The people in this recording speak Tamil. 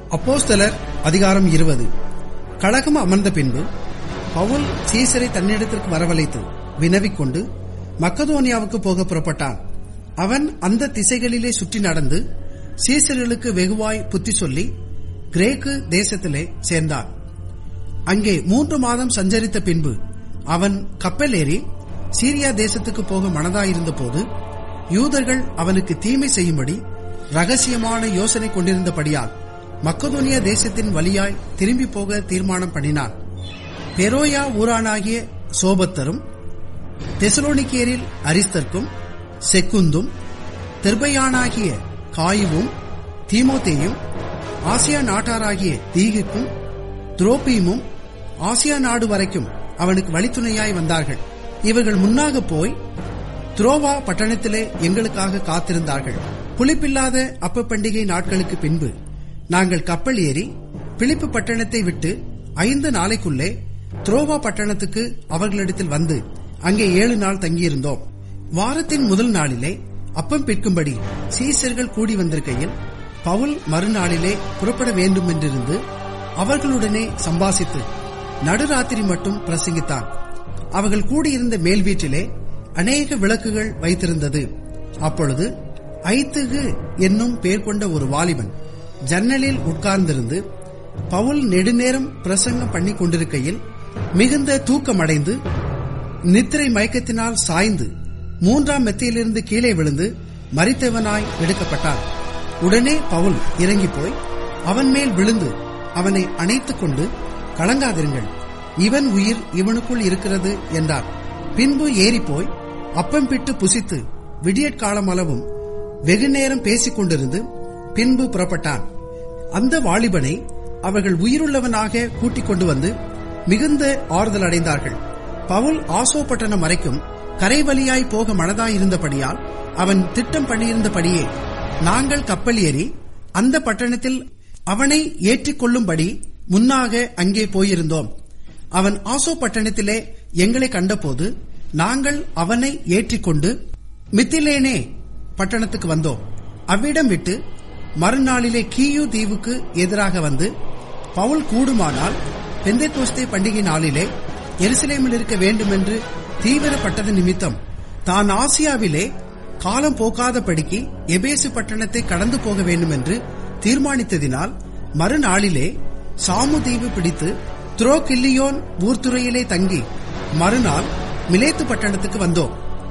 அப்போஸ்தலர் அதிகாரம் இருபது கழகம் அமர்ந்த பின்பு பவுல் சீசரை தன்னிடத்திற்கு வரவழைத்து வினவிக் கொண்டு மக்கதோனியாவுக்கு போக புறப்பட்டான் அவன் அந்த திசைகளிலே சுற்றி நடந்து சீசர்களுக்கு வெகுவாய் புத்தி சொல்லி கிரேக்கு தேசத்திலே சேர்ந்தான் அங்கே மூன்று மாதம் சஞ்சரித்த பின்பு அவன் கப்பல் ஏறி சீரியா தேசத்துக்கு போக மனதாயிருந்த போது யூதர்கள் அவனுக்கு தீமை செய்யும்படி ரகசியமான யோசனை கொண்டிருந்தபடியால் மக்கதோனியா தேசத்தின் வழியாய் திரும்பி போக தீர்மானம் பண்ணினான் பெரோயா ஊரானாகிய சோபத்தரும் தெசலோனிக்கேரில் அரிஸ்தர்க்கும் செக்குந்தும் தெர்பையானாகிய காயுவும் தீமோத்தேயும் ஆசியா நாட்டாராகிய தீகுக்கும் துரோபீமும் ஆசியா நாடு வரைக்கும் அவனுக்கு வழித்துணையாய் வந்தார்கள் இவர்கள் முன்னாக போய் துரோவா பட்டணத்திலே எங்களுக்காக காத்திருந்தார்கள் புளிப்பில்லாத அப்ப பண்டிகை நாட்களுக்கு பின்பு நாங்கள் கப்பல் ஏறி பிலிப்பு பட்டணத்தை விட்டு ஐந்து நாளைக்குள்ளே துரோவா பட்டணத்துக்கு அவர்களிடத்தில் வந்து அங்கே ஏழு நாள் தங்கியிருந்தோம் வாரத்தின் முதல் நாளிலே அப்பம் பிற்கும்படி சீசர்கள் கூடி வந்திருக்கையில் பவுல் மறுநாளிலே புறப்பட வேண்டும் என்றிருந்து அவர்களுடனே சம்பாசித்து நடுராத்திரி மட்டும் பிரசங்கித்தான் அவர்கள் கூடியிருந்த மேல் வீட்டிலே அநேக விளக்குகள் வைத்திருந்தது அப்பொழுது ஐத்துகு என்னும் பெயர் கொண்ட ஒரு வாலிபன் ஜன்னலில் உட்கார்ந்திருந்து பவுல் நெடுநேரம் பிரசங்கம் பண்ணி கொண்டிருக்கையில் மிகுந்த தூக்கமடைந்து நித்திரை மயக்கத்தினால் சாய்ந்து மூன்றாம் மெத்தையிலிருந்து கீழே விழுந்து மறித்தவனாய் எடுக்கப்பட்டான் உடனே பவுல் இறங்கி போய் அவன் மேல் விழுந்து அவனை அணைத்துக் கொண்டு கலங்காதிருங்கள் இவன் உயிர் இவனுக்குள் இருக்கிறது என்றார் பின்பு ஏறிப்போய் அப்பம் பிட்டு புசித்து விடியற்காலம் அளவும் வெகு நேரம் பேசிக் கொண்டிருந்து பின்பு புறப்பட்டான் அந்த வாலிபனை அவர்கள் உயிருள்ளவனாக கூட்டிக் கொண்டு வந்து மிகுந்த ஆறுதல் அடைந்தார்கள் பவுல் ஆசோ பட்டணம் வரைக்கும் கரை வழியாய் போக மனதாயிருந்தபடியால் அவன் திட்டம் பண்ணியிருந்தபடியே நாங்கள் கப்பல் ஏறி அந்த பட்டணத்தில் அவனை ஏற்றிக் கொள்ளும்படி முன்னாக அங்கே போயிருந்தோம் அவன் ஆசோ பட்டணத்திலே எங்களை கண்டபோது நாங்கள் அவனை ஏற்றிக்கொண்டு மித்திலேனே பட்டணத்துக்கு வந்தோம் அவ்விடம் விட்டு மறுநாளிலே கீயு தீவுக்கு எதிராக வந்து பவுல் கூடுமானால் பெந்தைக்கோஸ்தே பண்டிகை நாளிலே எருசலேமில் இருக்க வேண்டும் என்று தீவிரப்பட்டது நிமித்தம் தான் ஆசியாவிலே காலம் போக்காதபடிக்கு எபேசு பட்டணத்தை கடந்து போக வேண்டும் என்று தீர்மானித்ததினால் மறுநாளிலே சாமு தீவு பிடித்து துரோகில்லியோன் ஊர்துறையிலே தங்கி மறுநாள் மிலேத்து பட்டணத்துக்கு வந்தோம்